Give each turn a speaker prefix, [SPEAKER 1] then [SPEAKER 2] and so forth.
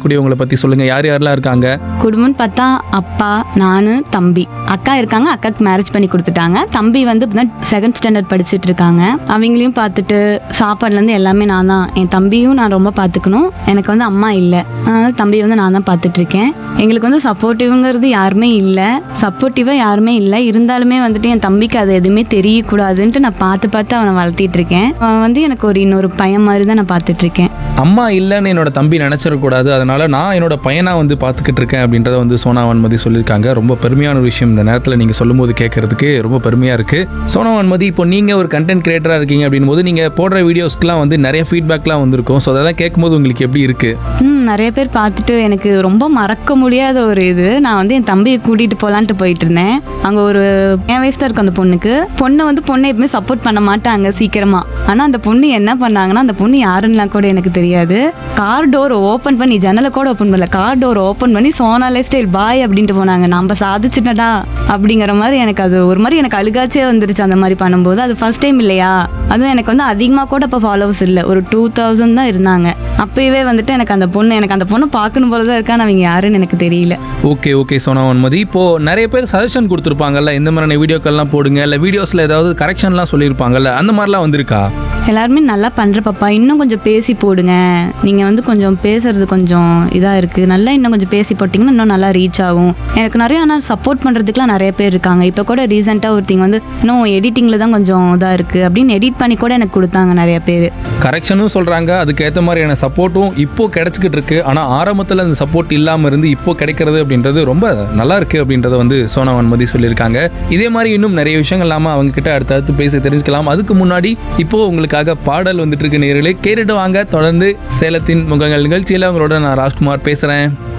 [SPEAKER 1] இருக்கக்கூடியவங்களை பற்றி சொல்லுங்கள் யார் யாரெல்லாம் இருக்காங்க
[SPEAKER 2] குடும்பம்னு பார்த்தா அப்பா நான் தம்பி அக்கா இருக்காங்க அக்காக்கு மேரேஜ் பண்ணி கொடுத்துட்டாங்க தம்பி வந்து செகண்ட் ஸ்டாண்டர்ட் படிச்சுட்டு இருக்காங்க அவங்களையும் பார்த்துட்டு சாப்பாடுலேருந்து எல்லாமே நான் தான் என் தம்பியும் நான் ரொம்ப பார்த்துக்கணும் எனக்கு வந்து அம்மா இல்லை அதனால தம்பி வந்து நான் தான் பார்த்துட்டு இருக்கேன் எங்களுக்கு வந்து சப்போர்ட்டிவ்ங்கிறது யாருமே இல்லை சப்போர்ட்டிவாக யாருமே இல்லை இருந்தாலுமே வந்துட்டு என் தம்பிக்கு அது எதுவுமே தெரியக்கூடாதுன்ட்டு நான் பார்த்து பார்த்து அவனை வளர்த்திட்டு இருக்கேன் அவன் வந்து எனக்கு ஒரு இன்னொரு பையன் மாதிரி தான் நான் பார்த்துட்டு இருக்கேன்
[SPEAKER 1] அம்மா இல்லைன்னு என்னோட தம்பி நினச்சிடக்கூடாது அதனால நான் என்னோட பையனா வந்து பார்த்துக்கிட்டு இருக்கேன் அப்படின்றத வந்து சோனா வன்மதி சொல்லியிருக்காங்க ரொம்ப பெருமையான ஒரு விஷயம் இந்த நேரத்தில் நீங்கள் சொல்லும்போது கேட்கறதுக்கு ரொம்ப பெருமையாக இருக்குது சோனா வன்மதி இப்போ நீங்கள் ஒரு கண்டென்ட் கிரியேட்டராக இருக்கீங்க அப்படின் போது நீங்கள் போடுற வீடியோஸ்க்குலாம் வந்து நிறைய ஃபீட்பேக்லாம் வந்திருக்கும் ஸோ அதெல்லாம் கேட்கும்போது உங்களுக்கு எப்படி இருக்குது
[SPEAKER 2] ம் நிறைய பேர் பார்த்துட்டு எனக்கு ரொம்ப மறக்க முடியாத ஒரு இது நான் வந்து என் தம்பியை கூட்டிட்டு போலான்ட்டு போயிட்டு இருந்தேன் அங்க ஒரு என் வயசு தான் இருக்கும் அந்த பொண்ணுக்கு பொண்ணை வந்து பொண்ணை எப்பவுமே சப்போர்ட் பண்ண மாட்டாங்க சீக்கிரமா ஆனா அந்த பொண்ணு என்ன பண்ணாங்கன்னா அந்த பொண்ணு யாருன்னுலாம் கூட எனக்கு தெரியாது கார் டோர் ஓப்பன் பண்ணி ஜன்னலை கூட ஓப்பன் பண்ணல கார் டோர் ஓப்பன் பண்ணி சோனா லைஃப் ஸ்டைல் பாய் அப்படின்ட்டு போனாங்க நம்ம சாதிச்சுட்டடா அப்படிங்கிற மாதிரி எனக்கு அது ஒரு மாதிரி எனக்கு அழுகாச்சே வந்துருச்சு அந்த மாதிரி பண்ணும்போது அது ஃபர்ஸ்ட் டைம் இல்லையா அதுவும் எனக்கு வந்து அதிகமாக கூட இப்போ ஃபாலோவர்ஸ் இல்லை ஒரு டூ தௌசண்ட் தான் இருந்தாங்க அப்பயே வந்துட்டு எனக்கு அந்த பொண்ணு எனக்கு அந்த பொண்ணு பார்க்கணும் போல தான் இருக்கான்னு அவங்க யாருன்னு எனக்கு தெரியல
[SPEAKER 1] ஓகே ஓகே சோனா வன்மதி இப்போ நிறைய பேர் சஜஷன் கொடுத்துருப்பாங்கல்ல இந்த மாதிரியான வீடியோக்கள்லாம் போடுங்க இல்லை வீடியோஸில் ஏதாவது கரெக்ஷன்லாம் சொல்லியிருப்பாங்கல்ல அந்த மாதிரிலாம் வந்திருக்கா
[SPEAKER 2] எல்லாருமே நல்லா பண்ற பாப்பா இன்னும் கொஞ்சம் பேசி போடுங்க நீங்க வந்து கொஞ்சம் பேசுறது கொஞ்சம் இதா இருக்கு நல்லா இன்னும் கொஞ்சம் பேசி போட்டிங்கன்னா இன்னும் நல்லா ரீச் ஆகும் எனக்கு நிறைய ஆனால் சப்போர்ட் பண்றதுக்குலாம் நிறைய பேர் இருக்காங்க இப்போ கூட ரீசெண்டாக ஒருத்திங்க வந்து இன்னும் எடிட்டிங்ல தான் கொஞ்சம் இதா இருக்கு அப்படின்னு எடிட் பண்ணி கூட எனக்கு கொடுத்தாங்க நிறைய பேர்
[SPEAKER 1] கரெக்ஷனும் சொல்கிறாங்க அதுக்கேற்ற மாதிரியான சப்போர்ட்டும் இப்போ கிடைச்சிக்கிட்டு இருக்கு ஆனால் ஆரம்பத்தில் அந்த சப்போர்ட் இல்லாமல் இருந்து இப்போ கிடைக்கிறது அப்படின்றது ரொம்ப நல்லா இருக்கு அப்படின்றத வந்து சோனா வன்மதி சொல்லியிருக்காங்க இதே மாதிரி இன்னும் நிறைய விஷயங்கள் இல்லாமல் அவங்க கிட்ட அடுத்தடுத்து பேசி தெரிஞ்சுக்கலாம் அதுக்கு முன்னாடி இப்போ உங்களுக்காக பாடல் வந்துட்டு இருக்கு நேர்களே கேட்டுட்டு வாங்க தொடர்ந்து சேலத்தின் முகங்கள் நிகழ்ச்சியில் உங்களோட நான் ராஜ்குமார் பேசுகிறேன்